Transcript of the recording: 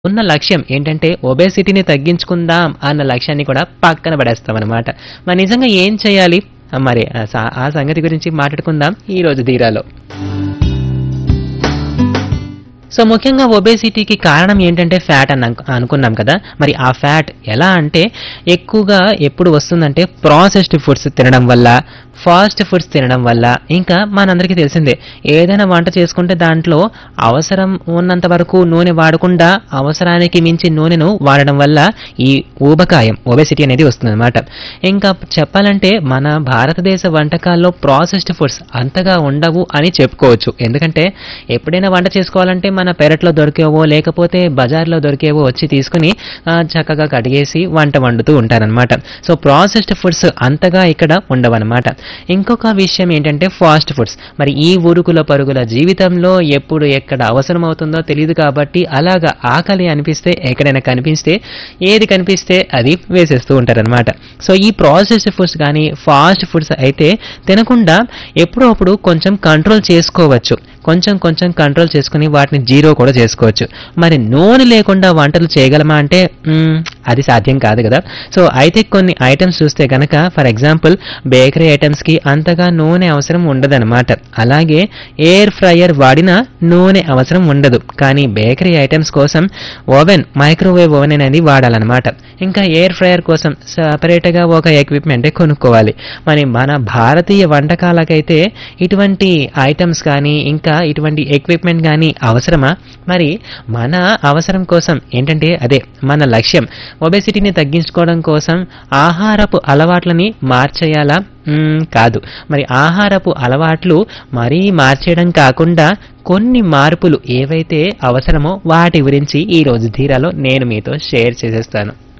ఉన్న లక్ష్యం ఏంటంటే ఒబేసిటీని తగ్గించుకుందాం అన్న లక్ష్యాన్ని కూడా పక్కన పడేస్తాం అనమాట మరి నిజంగా ఏం చేయాలి మరి ఆ స- ఆ సంగతి గురించి మాట్లాడుకుందాం ఈ రోజు ధీరాలో సో ముఖ్యంగా ఒబేసిటీకి కారణం ఏంటంటే ఫ్యాట్ అని అను- అనుకున్నాం కదా మరి ఆ ఫ్యాట్ ఎలా అంటే ఎక్కువగా ఎప్పుడు వస్తుందంటే ప్రాసెస్డ్ ఫుడ్స్ తినడం వల్ల ఫాస్ట్ ఫుడ్స్ తినడం వల్ల ఇంకా మనందరికీ తెలిసిందే ఏదైనా వంట చేసుకుంటే దాంట్లో అవసరం ఉన్నంత వరకు నూనె వాడకుండా అవసరానికి మించి నూనెను వాడడం వల్ల ఈ ఊబకాయం ఒబేసిటీ అనేది వస్తుందన్నమాట ఇంకా చెప్పాలంటే మన భారతదేశ వంటకాల్లో ప్రాసెస్డ్ ఫుడ్స్ అంతగా ఉండవు అని చెప్పుకోవచ్చు ఎందుకంటే ఎప్పుడైనా వంట చేసుకోవాలంటే మన పెరట్లో దొరికేవో లేకపోతే బజార్లో దొరికేవో వచ్చి తీసుకుని ఆ, చక్కగా కడిగేసి వంట వండుతూ ఉంటారనమాట సో ప్రాసెస్డ్ ఫుడ్స్ అంతగా ఇక్కడ ఉండవన్నమాట ఇంకొక విషయం ఏంటంటే ఫాస్ట్ ఫుడ్స్ మరి ఈ ఉరుకుల పరుగుల జీవితంలో ఎప్పుడు ఎక్కడ అవసరం అవుతుందో తెలియదు కాబట్టి అలాగా ఆకలి అనిపిస్తే ఎక్కడైనా కనిపిస్తే ఏది కనిపిస్తే అది వేసేస్తూ ఉంటారనమాట సో ఈ ప్రాసెస్డ్ ఫుడ్స్ కానీ ఫాస్ట్ ఫుడ్స్ అయితే తినకుండా ఎప్పుడో అప్పుడు కొంచెం కంట్రోల్ చేసుకోవచ్చు కొంచెం కొంచెం కంట్రోల్ చేసుకుని వాటిని జీరో కూడా చేసుకోవచ్చు మరి నూనె లేకుండా వంటలు చేయగలమా అంటే మ్మ్, అది సాధ్యం కాదు కదా సో అయితే కొన్ని ఐటమ్స్ చూస్తే కనుక ఫర్ ఎగ్జాంపుల్ బేకరీ ఐటమ్స్కి అంతగా నూనె అవసరం ఉండదన్నమాట అలాగే ఎయిర్ ఫ్రైయర్ వాడినా నూనె అవసరం ఉండదు కానీ బేకరీ ఐటమ్స్ కోసం ఓవెన్ మైక్రోవేవ్ ఓవెన్ అనేది వాడాలన్నమాట ఇంకా ఎయిర్ ఫ్రైయర్ కోసం సపరేట్గా ఒక ఎక్విప్మెంట్ కొనుక్కోవాలి మరి మన భారతీయ వంటకాలకైతే ఇటువంటి ఐటమ్స్ కానీ ఇంకా ఇటువంటి ఎక్విప్మెంట్ కానీ అవసరమా మరి మన అవసరం కోసం ఏంటంటే అదే మన లక్ష్యం ఒబెసిటీని తగ్గించుకోవడం కోసం ఆహారపు అలవాట్లని మార్చేయాలా మ్మ్, కాదు మరి ఆహారపు అలవాట్లు మరీ మార్చేయడం కాకుండా కొన్ని మార్పులు ఏవైతే అవసరమో వాటి గురించి ఈ రోజు ధీరాలో నేను మీతో షేర్ చేసేస్తాను